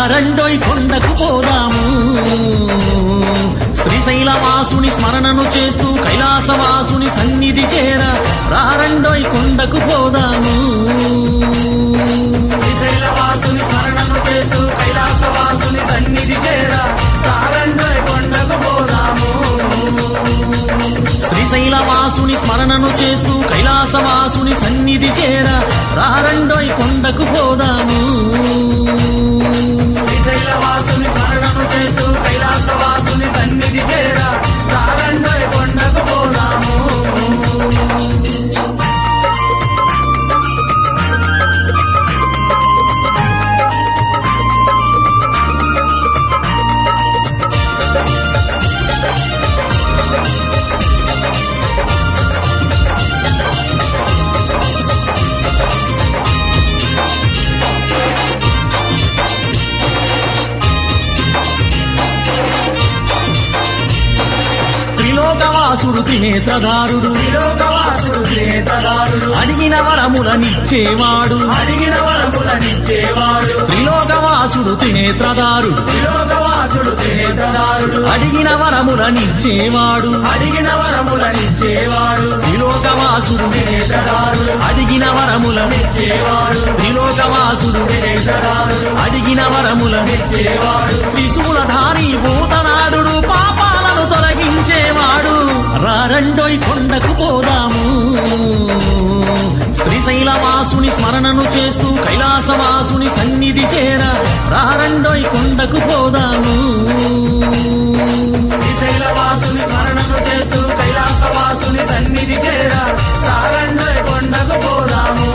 రారండోయ్ కొండకు పోదాము శ్రీశైలవాసుని స్మరణను చేస్తూ కైలాసవాసుని సన్నిధి చేర రారండోయ్ కొండకు పోదాము శ్రీశైలవాసుని స్మరణను చేస్తూ కైలాసవాసుని సన్నిధి చేర తారండోయ్ కొండకు పోదాము శ్రీశైలవాసుని స్మరణను చేస్తూ కైలాసవాసుని సన్నిధి చేర రారండోయ్ కొండకు పోదాము శ్రీశైలవాసుని స్మరణను చేస్తూ కైలాసవాసుని సన్నిధి చేర తారండోయ్ కొండకు పోదాము త్రిలోకవాసుడు త్రినేత్రధారుడు త్రిలోకవాసుడు త్రినేత్రదారుడు అడిగిన వరములనిచ్చేవాడు అడిగిన వరములనిచ్చేవాడు త్రిలోకవాసుడు త్రినేత్రధారుడు త్రిలోకవాసుడు త్రినేత్రదారుడు అడిగిన వరములనిచ్చేవాడు అడిగిన వరములనిచ్చేవాడు త్రిలోకవాసుడు త్రినేత్రదారుడు అడిగిన వరములని ఇచ్చేవాడు త్రిలోకవాసుడు త్రినేత్రదారుడు అడిగిన వరములని ఇచ్చేవాడు త్రిశూలధారి భూతనాథుడు పాపాలను తొలగించేవాడు రారండోయ్ కొండకు పోదాము శ్రీశైలవాసుని స్మరణను చేస్తూ కైలాసవాసుని సన్నిధి చేర రారండోయ్ కొండకు పోదాము శ్రీశైలవాసుని స్మరణను చేస్తూ కైలాసవాసుని సన్నిధి చేర తారండోయ్ కొండకు పోదాము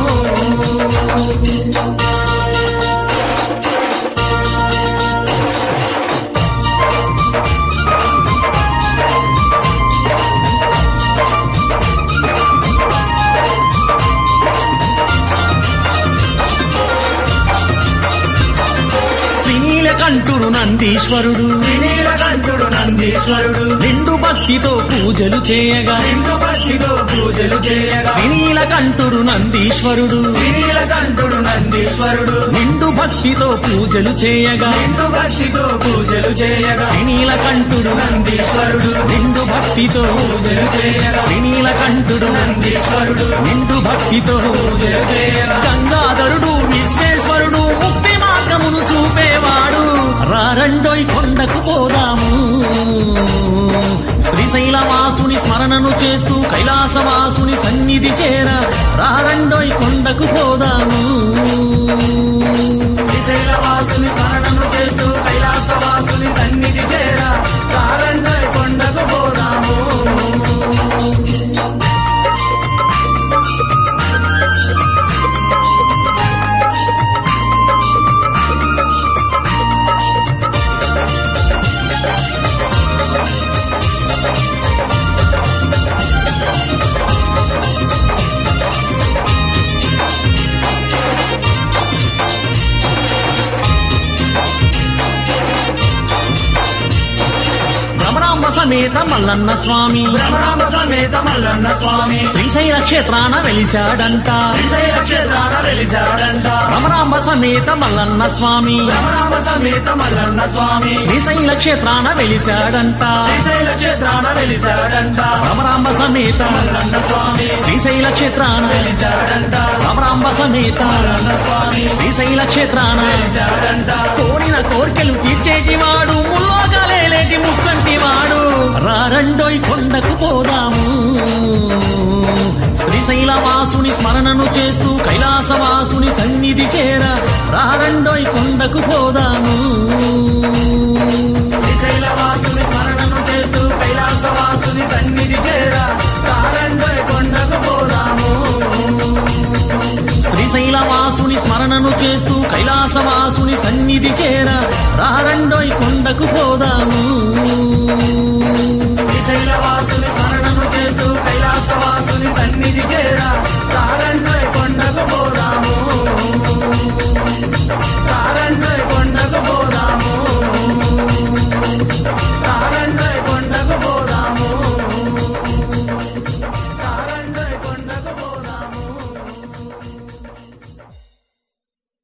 శ్రీనీలకంఠుడు నందీశ్వరుడు శ్రీనీలకంఠుడు నందీశ్వరుడు నిండు భక్తితో పూజలు చేయగా నిండు భక్తితో పూజలు చేయగా శ్రీనీలకంఠుడు నందీశ్వరుడు శ్రీనీలకంఠుడు నందీశ్వరుడు నిండు భక్తితో పూజలు చేయగా నిండు భక్తితో పూజలు చేయగా శ్రీనీలకంఠుడు నందీశ్వరుడు నిండు భక్తితో పూజలు చేయగా శ్రీనీలకంఠుడు నందీశ్వరుడు నిండు భక్తితో పూజలు చేయగా గంగాధరుడు విశ్వేశ్వరుడు ముక్తి మార్గమును చూపేవాడు రారండోయ్ కొండకు పోదాము శ్రీశైలవాసుని స్మరణను చేస్తూ కైలాసవాసుని సన్నిధి చేర రారండోయ్ కొండకు పోదాము శ్రీశైలవాసుని స్మరణను చేస్తూ కైలాసవాసుని సన్నిధి చేర తారండోయ్ కొండకు పోదాము భ్రమరాంబ సమేత మల్లన్న స్వామి బ్రహ్మరామ సమేత మల్లన్న స్వామి శ్రీశైల క్షేత్రాన వెలిశాడంట శ్రీశైల క్షేత్రాన వెలిశాడంట భ్రమరాంబ సమేత మల్లన్న స్వామి బ్రహ్మరామ సమేత మల్లన్న స్వామి శ్రీశైల క్షేత్రాన వెలిశాడంట శ్రీశైల క్షేత్రాన వెలిశాడంట భ్రమరాంబ సమేత మల్లన్న స్వామి శ్రీశైల క్షేత్రాన వెలిశాడంట భ్రమరాంబ సమేత మల్లన్న స్వామి శ్రీశైల క్షేత్రాన వెలిశాడంట కోరిన కోర్కెలు తీర్చేటి వాడు ముల్లోకాలేటి ముక్కంటి వాడు రారండోయ్ కొండకు పోదాము శ్రీశైలవాసుని స్మరణను చేస్తూ కైలాసవాసుని సన్నిధి చేర రారండోయ్ కొండకు పోదాము శ్రీశైలవాసుని స్మరణను చేస్తూ కైలాసవాసుని సన్నిధి చేర తారండోయ్ కొండకు పోదాము శ్రీశైలవాసుని స్మరణను చేస్తూ కైలాసవాసుని సన్నిధి చేర రారండోయ్ కొండకు పోదాము శ్రీశైలవాసుని స్మరణను చేస్తూ కైలాసవాసుని సన్నిధి చేర తారండోయ్ కొండకు పోదాము